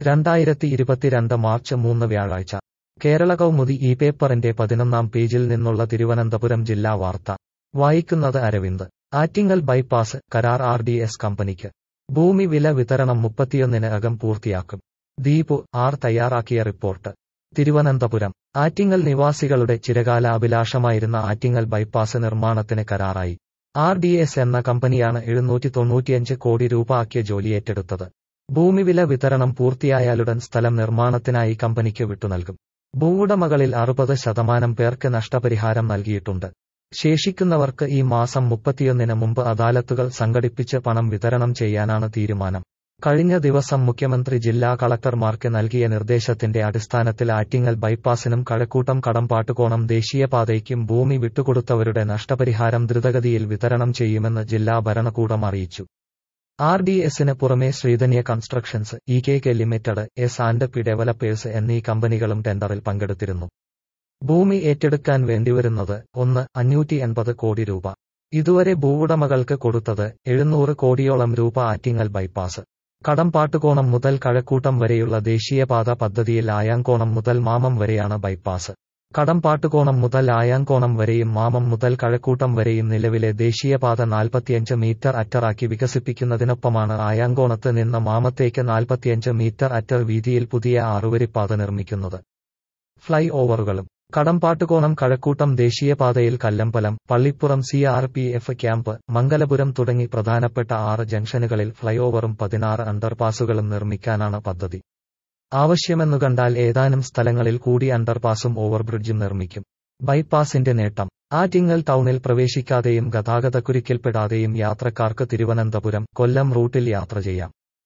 രണ്ടായിരത്തി ഇരുപത്തിരണ്ട് മാർച്ച് മൂന്ന് വ്യാഴാഴ്ച കേരള കൗമുദി ഈ പേപ്പറിന്റെ പതിനൊന്നാം പേജിൽ നിന്നുള്ള തിരുവനന്തപുരം ജില്ലാ വാർത്ത വായിക്കുന്നത് അരവിന്ദ് ആറ്റിങ്ങൽ ബൈപ്പാസ് കരാർ ആർ ഡി എസ് കമ്പനിക്ക് ഭൂമി വില വിതരണം മുപ്പത്തിയൊന്നിന് അകം പൂർത്തിയാക്കും ദീപു ആർ തയ്യാറാക്കിയ റിപ്പോർട്ട് തിരുവനന്തപുരം ആറ്റിങ്ങൽ നിവാസികളുടെ ചിരകാല അഭിലാഷമായിരുന്ന ആറ്റിങ്ങൽ ബൈപ്പാസ് നിർമ്മാണത്തിന് കരാറായി ആർ ഡി എസ് എന്ന കമ്പനിയാണ് എഴുന്നൂറ്റി തൊണ്ണൂറ്റിയഞ്ച് കോടി രൂപ ആക്കിയ ജോലി ഏറ്റെടുത്തത് ഭൂമിവില വിതരണം പൂർത്തിയായാലുടൻ സ്ഥലം നിർമ്മാണത്തിനായി കമ്പനിക്ക് വിട്ടുനൽകും ഭൂവുടമകളിൽ അറുപത് ശതമാനം പേർക്ക് നഷ്ടപരിഹാരം നൽകിയിട്ടുണ്ട് ശേഷിക്കുന്നവർക്ക് ഈ മാസം മുപ്പത്തിയൊന്നിന് മുമ്പ് അദാലത്തുകൾ സംഘടിപ്പിച്ച് പണം വിതരണം ചെയ്യാനാണ് തീരുമാനം കഴിഞ്ഞ ദിവസം മുഖ്യമന്ത്രി ജില്ലാ കളക്ടർമാർക്ക് നൽകിയ നിർദ്ദേശത്തിന്റെ അടിസ്ഥാനത്തിൽ ആറ്റിങ്ങൽ ബൈപ്പാസിനും കഴക്കൂട്ടം കടമ്പാട്ടുകോണം ദേശീയപാതയ്ക്കും ഭൂമി വിട്ടുകൊടുത്തവരുടെ നഷ്ടപരിഹാരം ദ്രുതഗതിയിൽ വിതരണം ചെയ്യുമെന്ന് ജില്ലാ ഭരണകൂടം അറിയിച്ചു ആർ ഡി എസിന് പുറമെ Sreedhanya constructions E K K limited S and P developers എന്നീ കമ്പനികളും ടെൻഡറിൽ പങ്കെടുത്തിരുന്നു ഭൂമി ഏറ്റെടുക്കാൻ വേണ്ടിവരുന്നത് ഒന്ന് അഞ്ഞൂറ്റി എൺപത് കോടി രൂപ ഇതുവരെ ഭൂവുടമകൾക്ക് കൊടുത്തത് എഴുന്നൂറ് കോടിയോളം രൂപ ആറ്റിങ്ങൽ ബൈപ്പാസ് കടമ്പാട്ടുകോണം മുതൽ കഴക്കൂട്ടം വരെയുള്ള ദേശീയപാത പദ്ധതിയിൽ ആയാങ്കോണം മുതൽ മാമം വരെയാണ് ബൈപ്പാസ് കടമ്പാട്ടുകോണം മുതൽ ആയാങ്കോണം വരെയും മാമം മുതൽ കഴക്കൂട്ടം വരെയും നിലവിലെ ദേശീയപാത നാൽപ്പത്തിയഞ്ച് മീറ്റർ അറ്ററാക്കി വികസിപ്പിക്കുന്നതിനൊപ്പമാണ് ആയാങ്കോണത്ത് നിന്ന് മാമത്തേക്ക് നാൽപ്പത്തിയഞ്ച് മീറ്റർ അറ്റർ വീതിയിൽ പുതിയ ആറുവരിപ്പാത നിർമ്മിക്കുന്നത് ഫ്ലൈ ഓവറുകളും കടമ്പാട്ടുകോണം കഴക്കൂട്ടം ദേശീയപാതയിൽ Kallambalam Pallippuram C R P F camp Mangalapuram തുടങ്ങി പ്രധാനപ്പെട്ട ആറ് ജംഗ്ഷനുകളിൽ ഫ്ലൈഓവറും പതിനാറ് അണ്ടർപാസുകളും നിർമ്മിക്കാനാണ് പദ്ധതി ആവശ്യമെന്നു കണ്ടാൽ ഏതാനും സ്ഥലങ്ങളിൽ കൂടി അണ്ടർപാസും ഓവർബ്രിഡ്ജും നിർമ്മിക്കും ബൈപ്പാസിന്റെ നേട്ടം ആറ്റിങ്ങൽ ടൗണിൽ പ്രവേശിക്കാതെയും ഗതാഗതക്കുരുക്കിൽപ്പെടാതെയും യാത്രക്കാർക്ക് തിരുവനന്തപുരം കൊല്ലം റൂട്ടിൽ യാത്ര ചെയ്യാം